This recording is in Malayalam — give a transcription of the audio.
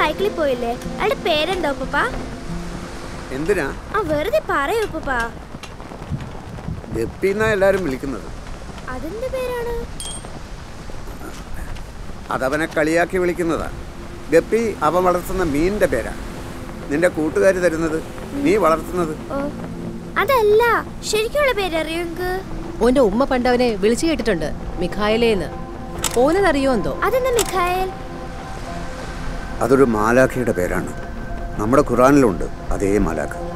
സൈക്കിളിൽ പോയില്ലേ അയാളുടെ പേരെന്തോ ഉപ്പ എന്തിനാ ആ വെറുതെ പറയൂ ഉപ്പ ഗപ്പി എന്നാ എല്ലാരും വിളിക്കുന്നത് അതെന്ത് പേരാണ് അതവനെ കളിയാക്കി വിളിക്കുന്നതാ ഗപ്പി അവൻ വളർത്തുന്ന മീനിന്റെ പേരാ നിന്റെ കൂട്ടുകാർ തരുന്നത് നീ വളർത്തുന്നത് ഓ അതല്ല ശരിക്കുള്ള പേര് അറിയോ നിങ്ങക്ക് ഓന്റെ ഉമ്മ പണ്ട് അവനെ വിളിച്ചു കേട്ടിട്ടുണ്ട് മിഖായലേന്ന് ഓനതറിയോ എന്തോ അതെന്താ മിഖായൽ അതൊരു മാലാഖയുടെ പേരാണ് നമ്മുടെ ഖുറാനിലുണ്ട് അതേ മാലാഖ